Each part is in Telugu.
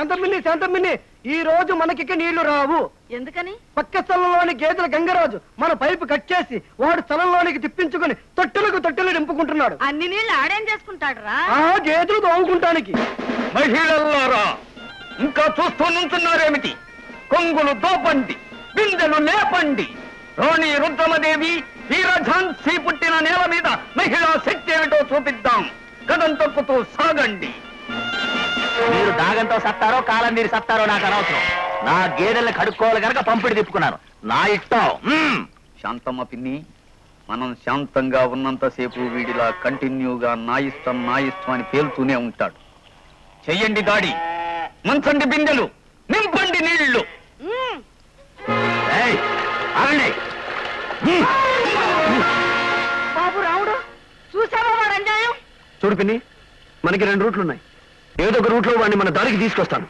శాంతమ్మిని శాంతమ్మిని ఈ రోజు మనకిక నీళ్లు రావు ఎందుకని పక్క స్థలంలోని గేదెల గంగరాజు మన పైపు కట్ చేసి వాడు స్థలంలోనికి తిప్పించుకుని తొట్టెలకు తొట్టెలు నింపుకుంటున్నాడు అన్ని నీళ్ళు ఆడేం చేసుకుంటాడు రా ఆ గేదెలు తోముకుంటానికి మహిళల్లారా ఇంకా చూస్తూ నుంచున్నారేమిటి కొంగులు దోపండి బిందెలు లేపండి రోణి రుద్రమదేవి వీరఝాన్సీ పుట్టిన నేల మీద మహిళా శక్తి ఏమిటో చూపిద్దాం కథం తొక్కుతూ సాగండి మీరు దాగంతో సత్తారో కాలం మీరు సత్తారో నాకు అనవసరం నా గేదెల్ని కడుక్కోవాలి గనక పంపిడి తిప్పుకున్నాను నా ఇష్టం మ్మ్. శాంతమ్మ పిన్ని మనం శాంతంగా ఉన్నంతసేపు వీడిలా కంటిన్యూగా నా ఇష్టం నా ఇష్టం అని పేలుతూనే ఉంటాడు చెయ్యండి దాడి మంచండి బిందెలు నింపండి నీళ్లు ఉమ్. ఏయ్, ఆగండి మ్మ్. బాబు రాముడు చూసావా వాడు అన్యాయం చూడు పిన్ని మనకి రెండు రూట్లు ఉన్నాయి ఏదో ఒక రూట్లో వాడిని మన దారికి తీసుకొస్తాను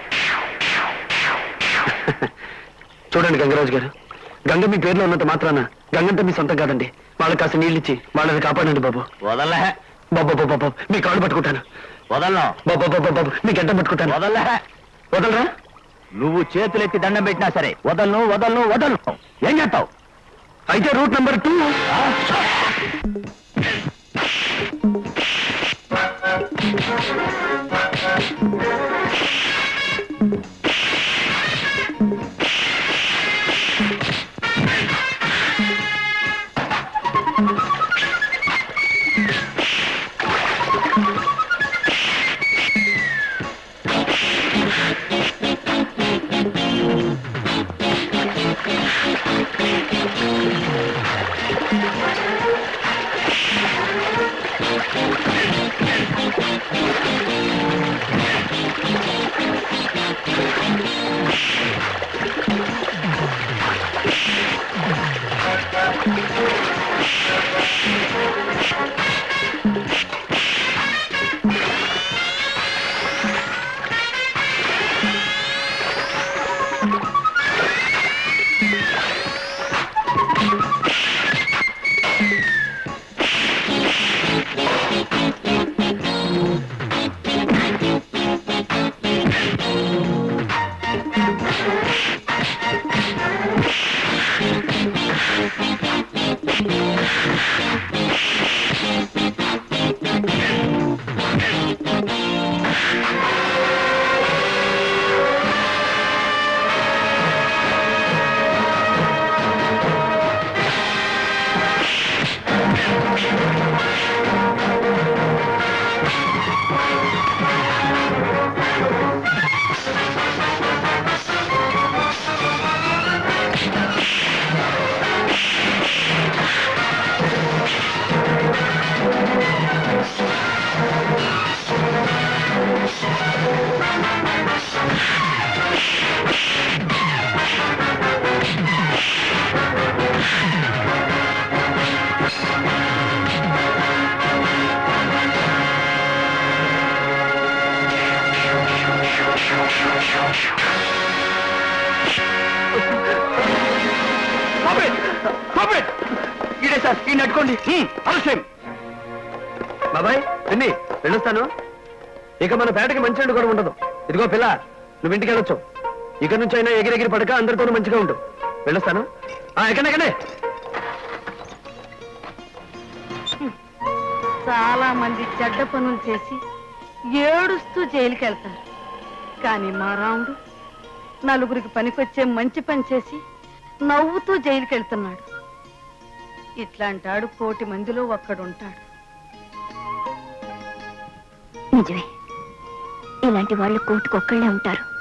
చూడండి గంగరాజు గారు గంగ మీ పేరులో ఉన్నంత మాత్రాన గంగంతా మీ సొంతం కాదండి వాళ్ళకి కాస్త నీళ్ళిచ్చి వాళ్ళని కాపాడండి బాబు వదల్లే బాబు బాబు బాబు మీ కాళ్ళు పట్టుకుంటాను వదలను బాబు బాబు బాబు మీ గడ్డం పట్టుకుంటాను వదల్లే వదలరా నువ్వు చేతులెత్తి దండం పెట్టినా సరే వదలను వదలను వదలను ఏం చేస్తావు అయితే రూట్ నెంబర్ టూ ఇదే సార్ ఈ నట్టుకోండి అవశ్యం బాబాయ్ పిన్ని వెళ్ళొస్తాను ఇక మన పేటకి మంచి కూడా ఉండదు ఇదిగో పిల్ల నువ్వు ఇంటికి వెళ్ళొచ్చు ఇక నుంచి అయినా ఎగిరెగిరి పడక అందరితోనూ మంచిగా ఉండు వెళ్ళొస్తాను ఆ, ఎక్కండి ఎక్కండి చాలా మంది చెడ్డ పనులు చేసి ఏడుస్తూ జైలుకి వెళ్తారు కానీ మా రాముడు నలుగురికి పనికొచ్చే మంచి పని చేసి నవ్వుతూ జైలుకి వెళ్తున్నాడు ఇట్లాంటాడు కోటి మందిలో ఒక్కడుంటాడు నిజమే ఇలాంటి వాళ్ళు కోటికొక్కళ్ళే ఉంటారు